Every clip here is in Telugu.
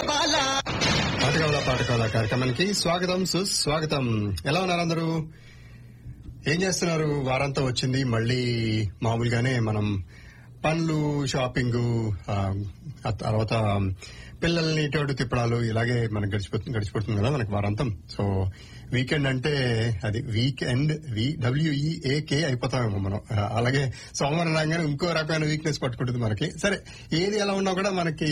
పాటకవల పాటకవల కార్యక్రమానికి స్వాగతం సుస్వాగతం ఎలా ఉన్నారు అందరూ ఏం చేస్తున్నారు వారంతా వచ్చింది మళ్ళీ మామూలుగానే మనం పనులు షాపింగ్ ఆ తర్వాత పిల్లల్ని ఇటు తిప్పడాలు ఇలాగే మనకు గడిచిపోతుంది గడిచిపోతుంది కదా మనకి వారాంతం సో వీకెండ్ అంటే అది వీకెండ్ డబ్ల్యూఈఏకే అయిపోతామేమో మనం ఆ, అలాగే సోమవారం రాగానే ఇంకో రకమైన వీక్నెస్ పట్టుకుంటుంది మనకి సరే ఏది ఎలా ఉన్నా కూడా మనకి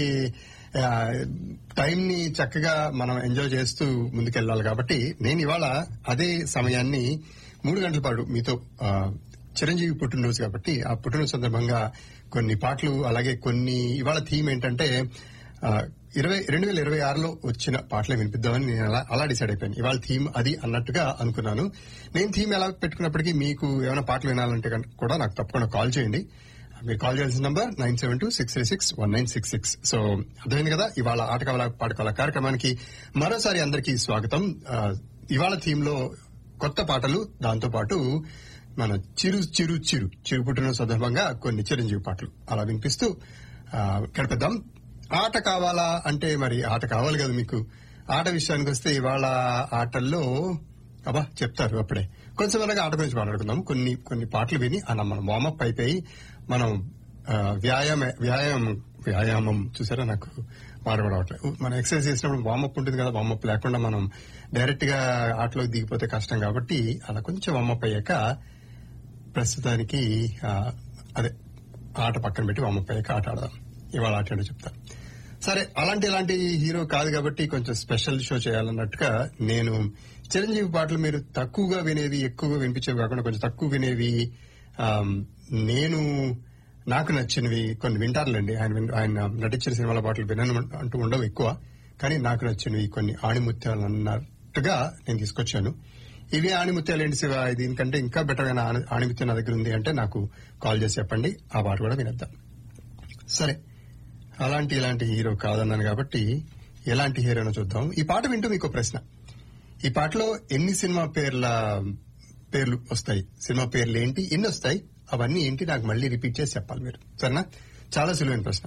టైం ని చక్కగా మనం ఎంజాయ్ చేస్తూ ముందుకెళ్లాలి కాబట్టి నేను ఇవాళ అదే సమయాన్ని మూడు గంటల పాటు మీతో ఆ, చిరంజీవి పుట్టినరోజు కాబట్టి ఆ పుట్టినరోజు సందర్భంగా కొన్ని పాటలు అలాగే కొన్ని ఇవాళ థీమ్ ఏంటంటే ఆ, ఇరవై రెండు వేల ఇరవై ఆరులో వచ్చిన పాటలే వినిపిద్దామని నేను అలా అలా డిసైడ్ అయిపోయాను ఇవాళ థీమ్ అది అన్నట్టుగా అనుకున్నాను నేను థీమ్ ఎలా పెట్టుకున్నప్పటికీ మీకు ఏమైనా పాటలు వినాలంటే కనుక కూడా నాకు తప్పకుండా కాల్ చేయండి మీరు కాల్ చేయాల్సిన number nine seven two six three six one nine six six so అర్థమైంది కదా ఇవాళ ఆట కావాల పాట కావాల కార్యక్రమానికి మరోసారి అందరికీ స్వాగతం ఆ, ఇవాళ థీమ్ లో కొత్త పాటలు దాంతో పాటు మన చిరు చిరు చిరు చిరు పుట్టిన సందర్భంగా కొన్ని చిరంజీవి పాటలు అలా వినిపిస్తూ ఆ, గడిపిద్దాం ఆట కావాలా అంటే మరి ఆట కావాలి కదా మీకు ఆట విషయానికి వస్తే ఇవాళ ఆటల్లో అబ్బా చెప్తారు అప్పుడే కొంచెం మనగా ఆట గురించి మాట్లాడుకుందాం కొన్ని కొన్ని పాటలు విని అలా మనం వామప్ అయిపోయి మనం ఆ, వ్యాయామ వ్యాయామం వ్యాయామం చూసారా నాకు మాట్లాడవట్లేదు మనం ఎక్సర్సైజ్ చేసినప్పుడు వామప్ ఉంటుంది కదా వామప్ లేకుండా మనం డైరెక్ట్ గా ఆటలోకి దిగిపోతే కష్టం కాబట్టి అలా కొంచెం వామప్ అయ్యాక ప్రస్తుతానికి ఆ, అదే ఆట పక్కన పెట్టి వామప్ అయ్యాక ఆట ఆడదాం ఇవాళ ఆట ఏంటో చెప్తాను సరే అలాంటి ఇలాంటి హీరో కాదు కాబట్టి కొంచెం స్పెషల్ షో చేయాలన్నట్టుగా నేను చిరంజీవి పాటలు మీరు తక్కువగా వినేవి ఎక్కువగా వినిపించేవి కాకుండా కొంచెం తక్కువ వినేవి ఆమ్, నేను నాకు నచ్చినవి కొన్ని వింటారులేండి ఆయన విన్- ఆయన నటించిన సినిమాల పాటలు వినను అంటూ ఉండవు ఎక్కువ కానీ నాకు నచ్చినవి కొన్ని ఆణిముత్యాలు అన్నట్టుగా నేను తీసుకొచ్చాను ఇవి ఆణిముత్యాలు ఏంటి శివ దీనికంటే ఇంకా బెటర్ అయిన ఆణి- ఆణిముత్యం నా దగ్గర ఉంది అంటే నాకు కాల్ చేసి చెప్పండి ఆ పాట కూడా వినేద్దాం సరే అలాంటి ఇలాంటి హీరో కాదన్నాను కాబట్టి ఎలాంటి హీరోనో చూద్దాం ఈ పాట వింటూ మీకు ఒక ప్రశ్న ఈ పాటలో ఎన్ని సినిమా పేర్ల పేర్లు వస్తాయి సినిమా పేర్లు ఏంటి ఎన్ని వస్తాయి అవన్నీ ఏంటి నాకు మళ్ళీ రిపీట్ చేసి చెప్పాలి మీరు సరేనా చాలా సులువైన ప్రశ్న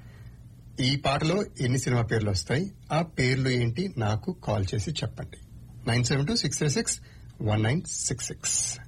ఈ పాటలో ఎన్ని సినిమా పేర్లు వస్తాయి ఆ పేర్లు ఏంటి నాకు కాల్ చేసి చెప్పండి nine seven two six three six one nine six six